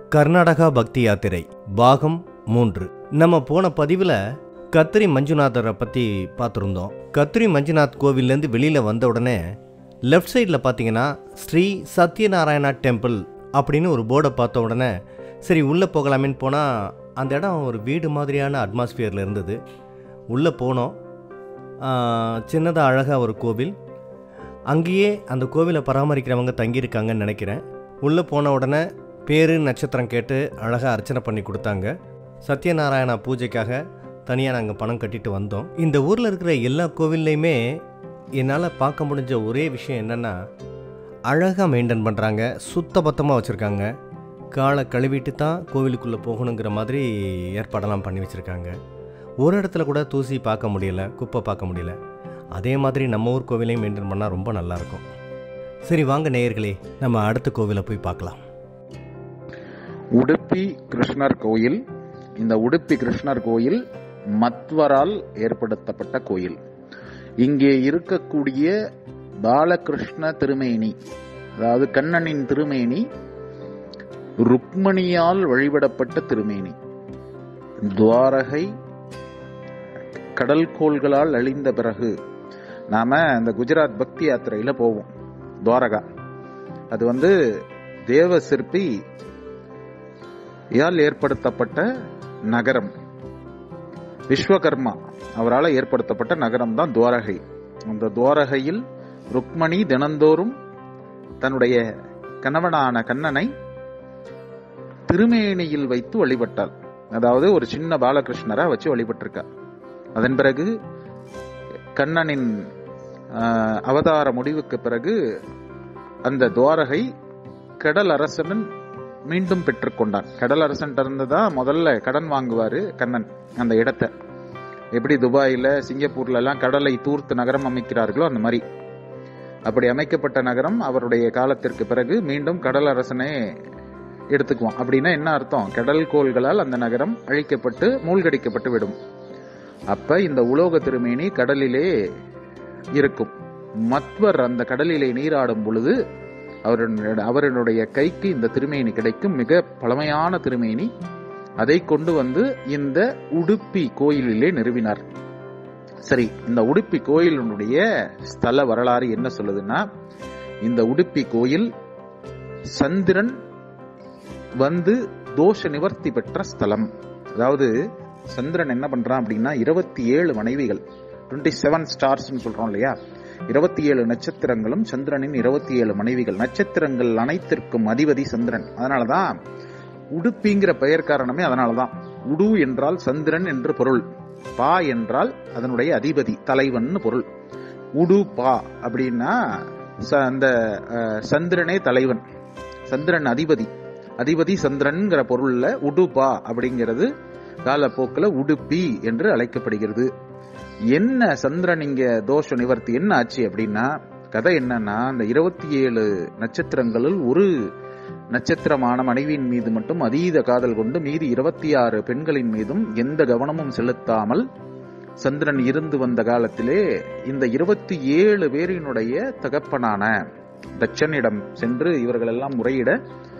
கர்நாடகா பக்தி யாத்திரை பாகம் மூன்று நம்ம போன பதிவில் கத்திரி மஞ்சுநாதரை பற்றி பார்த்துருந்தோம் கத்திரி மஞ்சுநாத் கோவில்லேருந்து வெளியில் வந்த உடனே லெஃப்ட் சைடில் பார்த்தீங்கன்னா ஸ்ரீ சத்யநாராயணா டெம்பிள் அப்படின்னு ஒரு போர்டை பார்த்த உடனே சரி உள்ளே போகலாமேன்னு போனால் அந்த இடம் ஒரு வீடு மாதிரியான அட்மாஸ்பியரில் இருந்தது உள்ளே போனோம் சின்னதாக அழகாக ஒரு கோவில் அங்கேயே அந்த கோவிலை பராமரிக்கிறவங்க தங்கியிருக்காங்கன்னு நினைக்கிறேன் உள்ளே போன உடனே பேர் நட்சத்திரம் கேட்டு அழகாக அர்ச்சனை பண்ணி கொடுத்தாங்க சத்யநாராயணா பூஜைக்காக தனியாக நாங்கள் பணம் கட்டிட்டு வந்தோம் இந்த ஊரில் இருக்கிற எல்லா கோவில்லையுமே என்னால் பார்க்க முடிஞ்ச ஒரே விஷயம் என்னென்னா அழகாக மெயின்டைன் பண்ணுறாங்க சுத்தபத்தமாக வச்சுருக்காங்க காலை கழுவிட்டு தான் கோவிலுக்குள்ளே போகணுங்கிற மாதிரி ஏற்பாடெல்லாம் பண்ணி வச்சுருக்காங்க ஒரு இடத்துல கூட தூசி பார்க்க முடியல குப்பை பார்க்க முடியல அதே மாதிரி நம்ம ஊர் கோவிலையும் மெயின்டைன் பண்ணால் ரொம்ப நல்லாயிருக்கும் சரி வாங்க நேயர்களே நம்ம அடுத்த கோவிலை போய் பார்க்கலாம் உடுப்பி கிருஷ்ணர் கோயில் இந்த உடுப்பி கிருஷ்ணர் கோயில் மத்வரால் ஏற்படுத்தப்பட்ட கோயில் இங்கே இருக்கக்கூடிய பாலகிருஷ்ண திருமேனி அதாவது கண்ணனின் திருமேனி ருக்மணியால் வழிபடப்பட்ட திருமேனி துவாரகை கடல் கோள்களால் அழிந்த பிறகு நாம இந்த குஜராத் பக்தி யாத்திரையில போவோம் துவாரகா அது வந்து தேவ சிற்பி யால் ஏற்படுத்தப்பட்ட நகரம் விஸ்வகர்மா அவரால் ஏற்படுத்தப்பட்ட நகரம் தான் துவாரகை அந்த துவாரகையில் ருக்மணி தினந்தோறும் தன்னுடைய கணவனான கண்ணனை திருமேனியில் வைத்து வழிபட்டாள் அதாவது ஒரு சின்ன பாலகிருஷ்ணரா வச்சு வழிபட்டிருக்கா அதன் பிறகு கண்ணனின் அவதார முடிவுக்கு பிறகு அந்த துவாரகை கடல் அரசன் மீண்டும் பெற்றுக்கொண்டான் கடல் அரசன் இருந்துதான் முதல்ல கடன் வாங்குவாரு கண்ணன் அந்த இடத்தை எப்படி துபாயில சிங்கப்பூர்ல எல்லாம் கடலை தூர்த்து நகரம் அமைக்கிறார்களோ அந்த மாதிரி அப்படி அமைக்கப்பட்ட நகரம் அவருடைய காலத்திற்கு பிறகு மீண்டும் கடல் அரசனே எடுத்துக்குவான் அப்படின்னா என்ன அர்த்தம் கடல் கோள்களால் அந்த நகரம் அழிக்கப்பட்டு மூழ்கடிக்கப்பட்டு விடும் அப்ப இந்த உலோக திருமேனி கடலிலே இருக்கும் மத்வர் அந்த கடலிலே நீராடும் பொழுது அவருடைய அவருடைய கைக்கு இந்த திருமேனி கிடைக்கும் மிக பழமையான திருமேனி அதை கொண்டு வந்து இந்த உடுப்பி கோயிலிலே நிறுவினார் சரி இந்த உடுப்பி கோயிலினுடைய ஸ்தல வரலாறு என்ன சொல்லுதுன்னா இந்த உடுப்பி கோயில் சந்திரன் வந்து தோஷ நிவர்த்தி பெற்ற ஸ்தலம் அதாவது சந்திரன் என்ன பண்றான் அப்படின்னா இருபத்தி ஏழு மனைவிகள் டுவெண்ட்டி செவன் ஸ்டார்ஸ் சொல்றோம் இல்லையா இருபத்தி ஏழு நட்சத்திரங்களும் சந்திரனின் இருபத்தி ஏழு மனைவிகள் நட்சத்திரங்கள் அனைத்திற்கும் அதிபதி சந்திரன் அதனாலதான் உடுப்பிங்கிற பெயர் காரணமே அதனாலதான் உடு என்றால் சந்திரன் என்று பொருள் பா என்றால் அதனுடைய அதிபதி தலைவன் பொருள் உடு பா அப்படின்னா அந்த சந்திரனே தலைவன் சந்திரன் அதிபதி அதிபதி சந்திரன்கிற பொருள்ல உடுபா அப்படிங்கிறது காலப்போக்கில் உடுப்பி என்று அழைக்கப்படுகிறது என்ன சந்திரன் இங்க தோஷ நிவர்த்தி என்ன ஆச்சு அப்படின்னா கதை என்னன்னா அந்த இருபத்தி ஏழு நட்சத்திரங்களில் ஒரு நட்சத்திரமான மனைவியின் மீது மட்டும் அதீத காதல் கொண்டு மீதி இருபத்தி ஆறு பெண்களின் மீதும் எந்த கவனமும் செலுத்தாமல் சந்திரன் இருந்து வந்த காலத்திலே இந்த இருபத்தி ஏழு பேரினுடைய தகப்பனான தட்சனிடம் சென்று இவர்கள் எல்லாம் முறையிட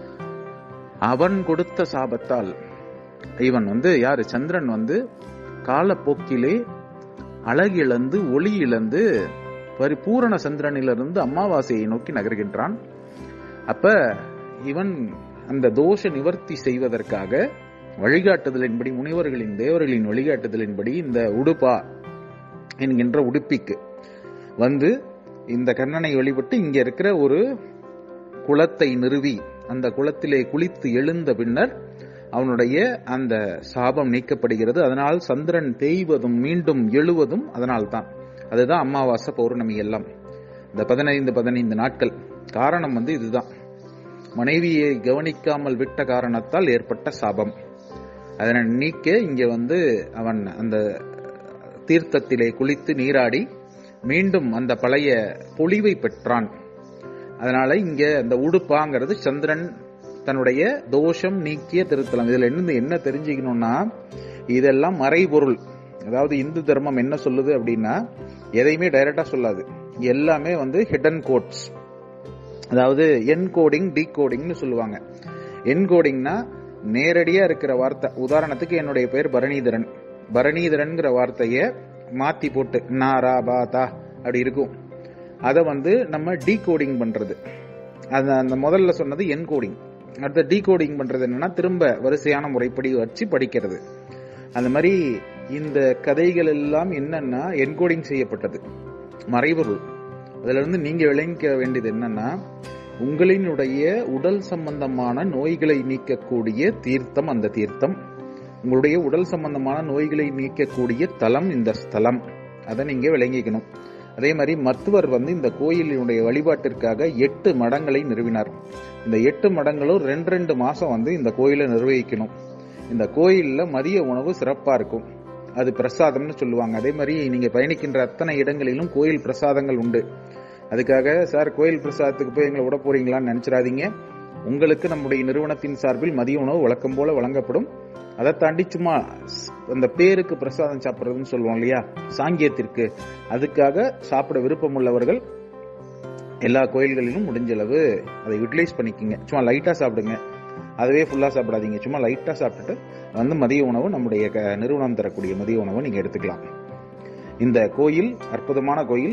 அவன் கொடுத்த சாபத்தால் இவன் வந்து யாரு சந்திரன் வந்து காலப்போக்கிலே அழகிழந்து ஒளி இழந்து பரிபூரண சந்திரனிலிருந்து அமாவாசையை நோக்கி நகர்கின்றான் அப்ப இவன் அந்த தோஷ நிவர்த்தி செய்வதற்காக வழிகாட்டுதலின்படி முனிவர்களின் தேவர்களின் வழிகாட்டுதலின்படி இந்த உடுப்பா என்கின்ற உடுப்பிக்கு வந்து இந்த கண்ணனை வழிபட்டு இங்க இருக்கிற ஒரு குளத்தை நிறுவி அந்த குளத்திலே குளித்து எழுந்த பின்னர் அவனுடைய அந்த சாபம் நீக்கப்படுகிறது அதனால் சந்திரன் தேய்வதும் மீண்டும் எழுவதும் அதனால் தான் அதுதான் அமாவாசை பௌர்ணமி எல்லாம் இந்த பதினைந்து பதினைந்து நாட்கள் காரணம் வந்து இதுதான் மனைவியை கவனிக்காமல் விட்ட காரணத்தால் ஏற்பட்ட சாபம் அதனை நீக்க இங்க வந்து அவன் அந்த தீர்த்தத்திலே குளித்து நீராடி மீண்டும் அந்த பழைய பொலிவை பெற்றான் அதனால இங்க அந்த உடுப்பாங்கிறது சந்திரன் தன்னுடைய தோஷம் நீக்கிய திருத்தலம் இதுல இருந்து என்ன தெரிஞ்சுக்கணும்னா இதெல்லாம் மறைபொருள் அதாவது இந்து தர்மம் என்ன சொல்லுது அப்படின்னா எதையுமே டைரக்டா சொல்லாது எல்லாமே வந்து ஹிடன் கோட்ஸ் அதாவது என்கோடிங் டீகோடிங்னு சொல்லுவாங்க என்கோடிங்னா நேரடியா இருக்கிற வார்த்தை உதாரணத்துக்கு என்னுடைய பேர் பரணீதரன் பரணீதரன்ங்கிற வார்த்தைய மாத்தி போட்டு நாரா பாதா அப்படி இருக்கும் அதை வந்து நம்ம டீகோடிங் பண்றது அது அந்த முதல்ல சொன்னது என்கோடிங் அடுத்த டீகோடிங் பண்றது என்னன்னா திரும்ப வரிசையான முறைப்படி வச்சு படிக்கிறது அந்த மாதிரி இந்த கதைகள் எல்லாம் என்னன்னா என்கோடிங் செய்யப்பட்டது மறைபொருள் அதுல இருந்து நீங்க விளங்கிக்க வேண்டியது என்னன்னா உங்களினுடைய உடல் சம்பந்தமான நோய்களை நீக்கக்கூடிய தீர்த்தம் அந்த தீர்த்தம் உங்களுடைய உடல் சம்பந்தமான நோய்களை நீக்கக்கூடிய தலம் இந்த ஸ்தலம் அதை நீங்க விளங்கிக்கணும் அதே மாதிரி மருத்துவர் வந்து இந்த கோயிலினுடைய வழிபாட்டிற்காக எட்டு மடங்களை நிறுவினார் இந்த எட்டு மடங்களும் ரெண்டு ரெண்டு மாசம் வந்து இந்த கோயிலை நிர்வகிக்கணும் இந்த கோயில்ல மதிய உணவு சிறப்பா இருக்கும் அது பிரசாதம்னு சொல்லுவாங்க அதே மாதிரி நீங்க பயணிக்கின்ற அத்தனை இடங்களிலும் கோயில் பிரசாதங்கள் உண்டு அதுக்காக சார் கோயில் பிரசாதத்துக்கு போய் எங்களை விட போறீங்களான்னு நினைச்சிடாதீங்க உங்களுக்கு நம்முடைய நிறுவனத்தின் சார்பில் மதிய உணவு வழக்கம் போல வழங்கப்படும் அதை தாண்டி சும்மா ஸ்- அந்த பேருக்கு பிரசாதம் சாப்பிட்றதுன்னு சொல்லுவோம் இல்லையா சாங்கியத்திற்கு அதுக்காக சாப்பிட விருப்பம் உள்ளவர்கள் எல்லா கோயில்களிலும் முடிஞ்ச அளவு அதை யூட்டிலைஸ் பண்ணிக்கோங்க சும்மா லைட்டா சாப்பிடுங்க அதுவே ஃபுல்லா சாப்பிடாதீங்க சும்மா லைட்டா சாப்பிட்டுட்டு வந்து மதிய உணவு நம்முடைய க- நிறுவனம் தரக்கூடிய மதிய உணவை நீங்க எடுத்துக்கலாம் இந்த கோயில் அற்புதமான கோயில்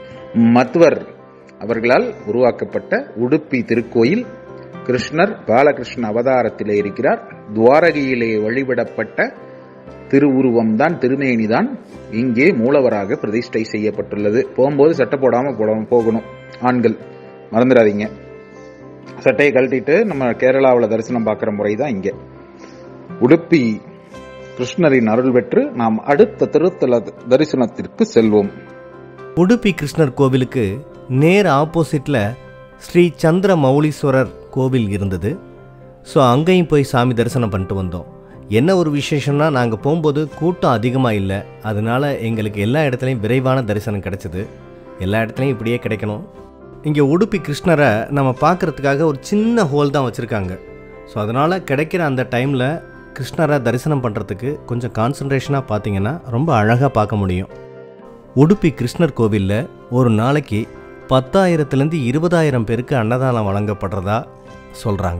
மத்வர் அவர்களால் உருவாக்கப்பட்ட உடுப்பி திருக்கோயில் கிருஷ்ணர் பாலகிருஷ்ண அவதாரத்திலே இருக்கிறார் துவாரகையிலே வழிபடப்பட்ட திருவுருவம் தான் திருமேனி தான் இங்கே மூலவராக பிரதிஷ்டை செய்யப்பட்டுள்ளது போகும்போது சட்டை போடாம போட- போகணும் ஆண்கள் மறந்துடாதீங்க சட்டையை கழட்டிட்டு நம்ம கேரளாவில் தரிசனம் பார்க்குற முறை தான் இங்கே உடுப்பி கிருஷ்ணரின் அருள் பெற்று நாம் அடுத்த திருத்தல தரிசனத்திற்கு செல்வோம் உடுப்பி கிருஷ்ணர் கோவிலுக்கு நேர் ஆப்போசிட்டில் ஸ்ரீ சந்திர மௌலீஸ்வரர் கோவில் இருந்தது ஸோ அங்கேயும் போய் சாமி தரிசனம் பண்ணிட்டு வந்தோம் என்ன ஒரு விசேஷம்னா நாங்கள் போகும்போது கூட்டம் அதிகமாக இல்லை அதனால எங்களுக்கு எல்லா இடத்துலையும் விரைவான தரிசனம் கிடைச்சது எல்லா இடத்துலையும் இப்படியே கிடைக்கணும் இங்கே உடுப்பி கிருஷ்ணரை நம்ம பார்க்கறதுக்காக ஒரு சின்ன ஹோல் தான் வச்சுருக்காங்க ஸோ அதனால் கிடைக்கிற அந்த டைமில் கிருஷ்ணரை தரிசனம் பண்ணுறதுக்கு கொஞ்சம் கான்சன்ட்ரேஷனாக பார்த்தீங்கன்னா ரொம்ப அழகாக பார்க்க முடியும் உடுப்பி கிருஷ்ணர் கோவிலில் ஒரு நாளைக்கு பத்தாயிரத்துலேருந்து இருபதாயிரம் பேருக்கு அன்னதானம் வழங்கப்படுறதா சொல்கிறாங்க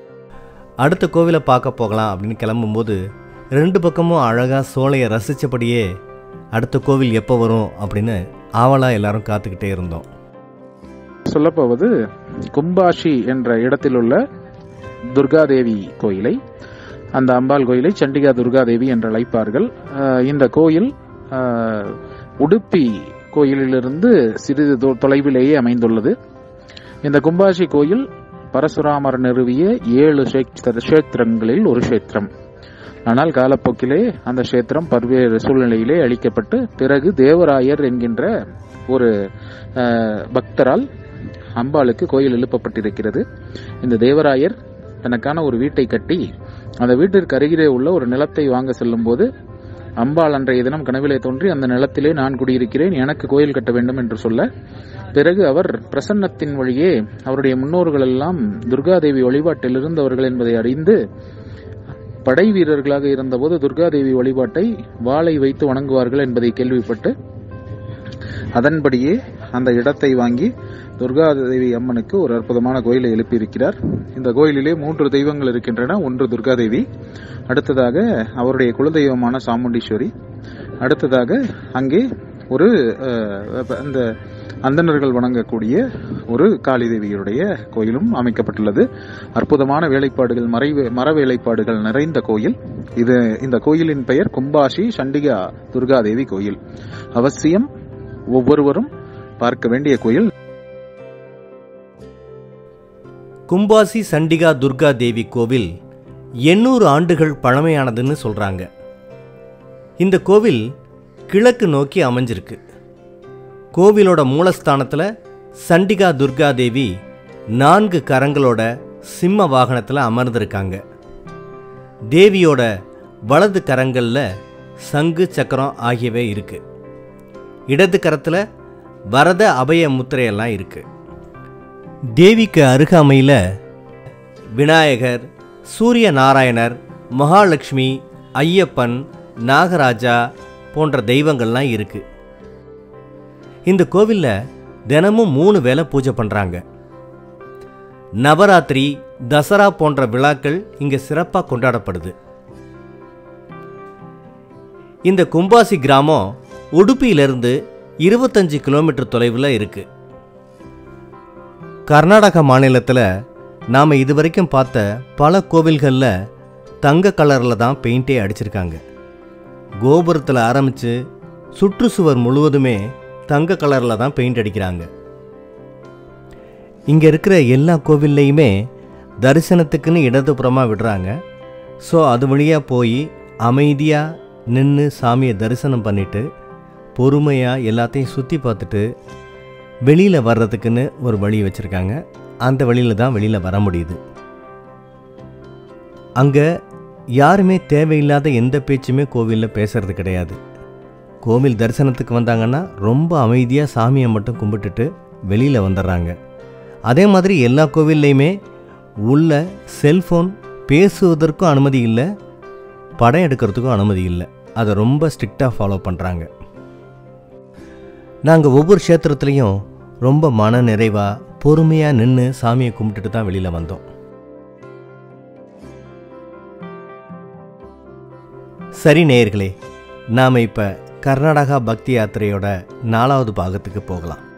அடுத்த கோவிலை பார்க்க போகலாம் அப்படின்னு கிளம்பும்போது ரெண்டு பக்கமும் அழகாக சோலையை ரசித்தபடியே அடுத்த கோவில் எப்போ வரும் அப்படின்னு ஆவலாக எல்லாரும் காத்துக்கிட்டே இருந்தோம் சொல்லப்போவது கும்பாஷி என்ற இடத்தில் உள்ள துர்காதேவி கோயிலை அந்த அம்பாள் கோயிலை சண்டிகா துர்காதேவி என்று அழைப்பார்கள் அஹ் இந்த கோயில் அஹ், உடுப்பி கோயிலிலிருந்து சிறிது தொ- தொலைவிலேயே அமைந்துள்ளது இந்த கும்பாஷி கோயில் பரசுராமர் நிறுவிய ஏழு க்ஷேத்திர- க்ஷேத்திரங்களில் ஒரு க்ஷேத்திரம் ஆனால் காலப்போக்கிலே அந்த க்ஷேத்திரம் பல்வேறு சூழ்நிலையிலே அழிக்கப்பட்டு பிறகு தேவராயர் என்கின்ற ஒரு அஹ், பக்தரால் அம்பாளுக்கு கோயில் எழுப்பப்பட்டிருக்கிறது இந்த தேவராயர் தனக்கான ஒரு வீட்டை கட்டி அந்த வீட்டிற்கு அருகிலே உள்ள ஒரு நிலத்தை வாங்க செல்லும்போது அம்பாள் அன்றைய தினம் கனவிலே தோன்றி அந்த நிலத்திலே நான் குடியிருக்கிறேன் எனக்கு கோயில் கட்ட வேண்டும் என்று சொல்ல பிறகு அவர் பிரசன்னத்தின் வழியே அவருடைய முன்னோர்கள் எல்லாம் துர்காதேவி வழிபாட்டில் இருந்தவர்கள் என்பதை அறிந்து படை வீரர்களாக இருந்தபோது துர்காதேவி வழிபாட்டை வாளை வைத்து வணங்குவார்கள் என்பதை கேள்விப்பட்டு அதன்படியே அந்த இடத்தை வாங்கி துர்காதேவி அம்மனுக்கு ஒரு அற்புதமான கோயிலை எழுப்பியிருக்கிறார் இந்த கோயிலிலே மூன்று தெய்வங்கள் இருக்கின்றன ஒன்று துர்காதேவி அடுத்ததாக அவருடைய குலதெய்வமான சாமுண்டீஸ்வரி அடுத்ததாக அங்கே ஒரு அஹ், அந்த அந்தணர்கள் வணங்கக்கூடிய ஒரு காளி தேவியுடைய கோயிலும் அமைக்கப்பட்டுள்ளது அற்புதமான வேலைப்பாடுகள் மறை மர வேலைப்பாடுகள் நிறைந்த கோயில் இது இந்த கோயிலின் பெயர் கும்பாஷி சண்டிகா துர்காதேவி கோயில் அவசியம் ஒவ்வொருவரும் பார்க்க வேண்டிய கோயில் கும்பாசி சண்டிகா துர்கா தேவி கோவில் எண்ணூறு ஆண்டுகள் பழமையானதுன்னு சொல்கிறாங்க இந்த கோவில் கிழக்கு நோக்கி அமைஞ்சிருக்கு கோவிலோட மூலஸ்தானத்தில் சண்டிகா துர்கா தேவி நான்கு கரங்களோட சிம்ம வாகனத்தில் அமர்ந்திருக்காங்க தேவியோட வலது கரங்களில் சங்கு சக்கரம் ஆகியவை இருக்கு இடது கரத்தில் வரத அபய முத்திரையெல்லாம் இருக்கு தேவிக்கு அருகாமையில் விநாயகர் சூரிய நாராயணர் மகாலட்சுமி ஐயப்பன் நாகராஜா போன்ற தெய்வங்கள்லாம் இருக்கு இந்த கோவிலில் தினமும் மூணு வேளை பூஜை பண்ணுறாங்க நவராத்திரி தசரா போன்ற விழாக்கள் இங்கே சிறப்பாக கொண்டாடப்படுது இந்த கும்பாசி கிராமம் உடுப்பியிலிருந்து இருபத்தஞ்சு கிலோமீட்டர் தொலைவில் இருக்கு கர்நாடக மாநிலத்தில் நாம் இதுவரைக்கும் பார்த்த பல கோவில்களில் தங்க கலரில் தான் பெயிண்டே அடிச்சிருக்காங்க கோபுரத்தில் ஆரம்பித்து சுற்றுச்சுவர் முழுவதுமே தங்க கலரில் தான் பெயிண்ட் அடிக்கிறாங்க இங்கே இருக்கிற எல்லா கோவில்லையுமே தரிசனத்துக்குன்னு இடதுபுறமாக விடுறாங்க ஸோ அது வழியாக போய் அமைதியாக நின்று சாமியை தரிசனம் பண்ணிட்டு பொறுமையாக எல்லாத்தையும் சுற்றி பார்த்துட்டு வெளியில் வர்றதுக்குன்னு ஒரு வழி வச்சுருக்காங்க அந்த வழியில் தான் வெளியில் வர முடியுது அங்கே யாருமே தேவையில்லாத எந்த பேச்சுமே கோவிலில் பேசுறது கிடையாது கோவில் தரிசனத்துக்கு வந்தாங்கன்னா ரொம்ப அமைதியாக சாமியை மட்டும் கும்பிட்டுட்டு வெளியில் வந்துடுறாங்க அதே மாதிரி எல்லா கோவில்லையுமே உள்ள செல்ஃபோன் பேசுவதற்கும் அனுமதி இல்லை படம் எடுக்கிறதுக்கும் அனுமதி இல்லை அதை ரொம்ப ஸ்ட்ரிக்டாக ஃபாலோ பண்ணுறாங்க நாங்கள் ஒவ்வொரு க்ஷேத்திரத்துலேயும் ரொம்ப மன நிறைவாக பொறுமையாக நின்று சாமியை கும்பிட்டுட்டு தான் வெளியில் வந்தோம் சரி நேயர்களே நாம் இப்போ கர்நாடகா பக்தி யாத்திரையோட நாலாவது பாகத்துக்கு போகலாம்